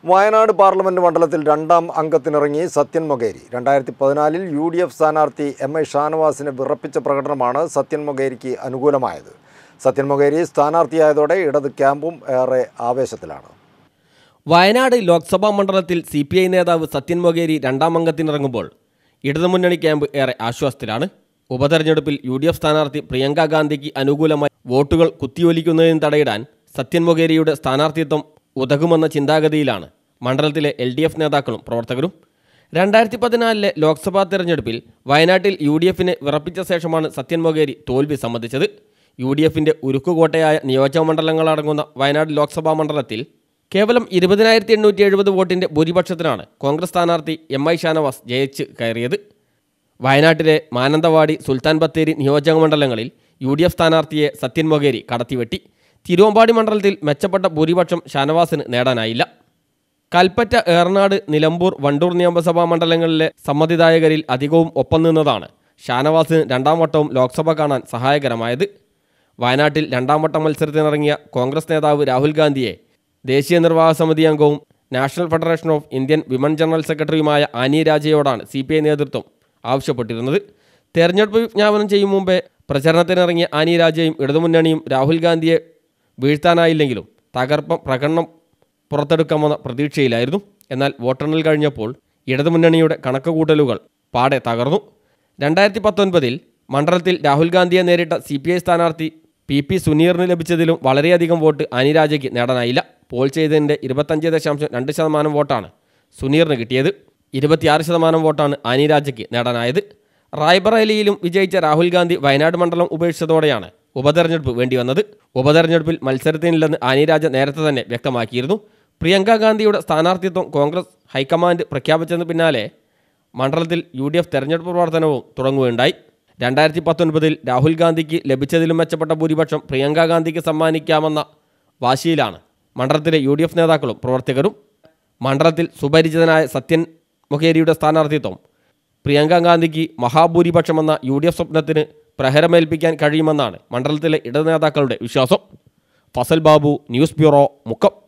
Wayanad parliament മണ്ഡലത്തിൽ രണ്ടാം അംഗത്തിനിറങ്ങി സത്യൻ മൊകേരി രണ്ടായിരത്തി പതിനാലിൽ യു ഡി എഫ് സ്ഥാനാർത്ഥി എം ഐ ഷാനവാസിനെ വിറപ്പിച്ച പ്രകടനമാണ് സത്യൻ മൊകേരിക്ക് അനുകൂലമായത് സത്യൻ മൊകേരി സ്ഥാനാർത്ഥിയായതോടെ ഇടത് ക്യാമ്പും ഏറെ ആവേശത്തിലാണ് വയനാട് ലോക്സഭാ മണ്ഡലത്തിൽ സി പി ഐ നേതാവ് സത്യൻ മൊകേരി രണ്ടാം അംഗത്തിനിറങ്ങുമ്പോൾ ഇടതുമുന്നണി ക്യാമ്പ് ഏറെ ആശ്വാസത്തിലാണ് ഉപതെരഞ്ഞെടുപ്പിൽ യു ഡി എഫ് സ്ഥാനാർത്ഥി പ്രിയങ്ക ഗാന്ധിക്ക് അനുകൂലമായി വോട്ടുകൾ കുത്തിയൊലിക്കുന്നതിന് തടയിടാൻ സത്യൻ മൊകേരിയുടെ സ്ഥാനാർത്ഥിത്വം ഉതകുമെന്ന ചിന്താഗതിയിലാണ് മണ്ഡലത്തിലെ എൽ ഡി എഫ് നേതാക്കളും പ്രവർത്തകരും രണ്ടായിരത്തി പതിനാലിലെ ലോക്സഭാ തെരഞ്ഞെടുപ്പിൽ വയനാട്ടിൽ യു ഡി എഫിനെ വിറപ്പിച്ച ശേഷമാണ് സത്യൻ മൊകേരി തോൽവി സമ്മതിച്ചത് യു ഡി എഫിൻ്റെ ഉരുക്കുകോട്ടയായ നിയോജക മണ്ഡലങ്ങളടങ്ങുന്ന വയനാട് ലോക്സഭാ മണ്ഡലത്തിൽ കേവലം ഇരുപതിനായിരത്തി എണ്ണൂറ്റി എഴുപത് വോട്ടിൻ്റെ ഭൂരിപക്ഷത്തിനാണ് കോൺഗ്രസ് സ്ഥാനാർത്ഥി എം ഐ ഷാനവാസ് ജയിച്ച് കയറിയത് വയനാട്ടിലെ മാനന്തവാടി സുൽത്താൻ ബത്തേരി നിയോജക മണ്ഡലങ്ങളിൽ യു ഡി എഫ് സ്ഥാനാർത്ഥിയെ സത്യൻ മൊകേരി കടത്തിവെട്ടി തിരുവമ്പാടി മണ്ഡലത്തിൽ മെച്ചപ്പെട്ട ഭൂരിപക്ഷം ഷാനവാസിന് നേടാനായില്ല കൽപ്പറ്റ ഏറനാട് നിലമ്പൂർ വണ്ടൂർ നിയമസഭാ മണ്ഡലങ്ങളിലെ സമ്മതിദായകരിൽ അധികവും ഒപ്പം നിന്നതാണ് ഷാനവാസിന് രണ്ടാം വട്ടവും ലോക്സഭ കാണാൻ സഹായകരമായത് വയനാട്ടിൽ രണ്ടാം വട്ട മത്സരത്തിനിറങ്ങിയ കോൺഗ്രസ് നേതാവ് രാഹുൽ ഗാന്ധിയെ ദേശീയ നിർവാഹക സമിതി അംഗവും national federation of Indian women general സെക്രട്ടറിയുമായ ആനി രാജയോടാണ് സി പി ഐ നേതൃത്വം ആവശ്യപ്പെട്ടിരുന്നത് തെരഞ്ഞെടുപ്പ് വിജ്ഞാപനം ചെയ്യും മുമ്പേ പ്രചരണത്തിനിറങ്ങിയ ആനി രാജയും ഇടതുമുന്നണിയും രാഹുൽ ഗാന്ധിയെ വീഴ്ത്താനായില്ലെങ്കിലും തകർപ്പം പ്രകടനം പുറത്തെടുക്കാമെന്ന പ്രതീക്ഷയിലായിരുന്നു എന്നാൽ വോട്ടെണ്ണൽ കഴിഞ്ഞപ്പോൾ ഇടതുമുന്നണിയുടെ കണക്കുകൂട്ടലുകൾ പാടെ തകർന്നു രണ്ടായിരത്തി പത്തൊൻപതിൽ മണ്ഡലത്തിൽ രാഹുൽ ഗാന്ധിയെ നേരിട്ട സി പി ഐ സ്ഥാനാർത്ഥി പി പി സുനീറിന് ലഭിച്ചതിലും വളരെയധികം വോട്ട് അനിരാജയ്ക്ക് നേടാനായില്ല പോൾ ചെയ്തതിൻ്റെ ഇരുപത്തഞ്ച് ദശാംശം രണ്ട് ശതമാനം വോട്ടാണ് സുനീറിന് കിട്ടിയത് ഇരുപത്തിയാറ് ശതമാനം വോട്ടാണ് അനിരാജയ്ക്ക് നേടാനായത് റായ്ബറേലിയിലും വിജയിച്ച രാഹുൽ ഗാന്ധി വയനാട് മണ്ഡലം ഉപേക്ഷിച്ചതോടെയാണ് ഉപതെരഞ്ഞെടുപ്പ് വേണ്ടി വന്നത് ഉപതെരഞ്ഞെടുപ്പിൽ മത്സരത്തിനില്ലെന്ന് അനിരാജ നേരത്തെ തന്നെ വ്യക്തമാക്കിയിരുന്നു പ്രിയങ്ക ഗാന്ധിയുടെ സ്ഥാനാർത്ഥിത്വം കോൺഗ്രസ് ഹൈക്കമാൻഡ് പ്രഖ്യാപിച്ചതിന് പിന്നാലെ മണ്ഡലത്തിൽ യു ഡി എഫ് തെരഞ്ഞെടുപ്പ് പ്രവർത്തനവും തുടങ്ങുകയുണ്ടായി രണ്ടായിരത്തി പത്തൊൻപതിൽ രാഹുൽ ഗാന്ധിക്ക് ലഭിച്ചതിലും മെച്ചപ്പെട്ട ഭൂരിപക്ഷം പ്രിയങ്ക ഗാന്ധിക്ക് സമ്മാനിക്കാമെന്ന വാശിയിലാണ് മണ്ഡലത്തിലെ യു ഡി എഫ് നേതാക്കളും പ്രവർത്തകരും മണ്ഡലത്തിൽ സുപരിചിതനായ സത്യൻ മൊഹേരിയുടെ സ്ഥാനാർത്ഥിത്വം പ്രിയങ്ക ഗാന്ധിക്ക് മഹാഭൂരിപക്ഷമെന്ന യു ഡി എഫ് സ്വപ്നത്തിന് പ്രഹരമേൽപ്പിക്കാൻ കഴിയുമെന്നാണ് മണ്ഡലത്തിലെ ഇടതു നേതാക്കളുടെ വിശ്വാസം ഫസൽ ബാബു ന്യൂസ് ബ്യൂറോ മുക്കം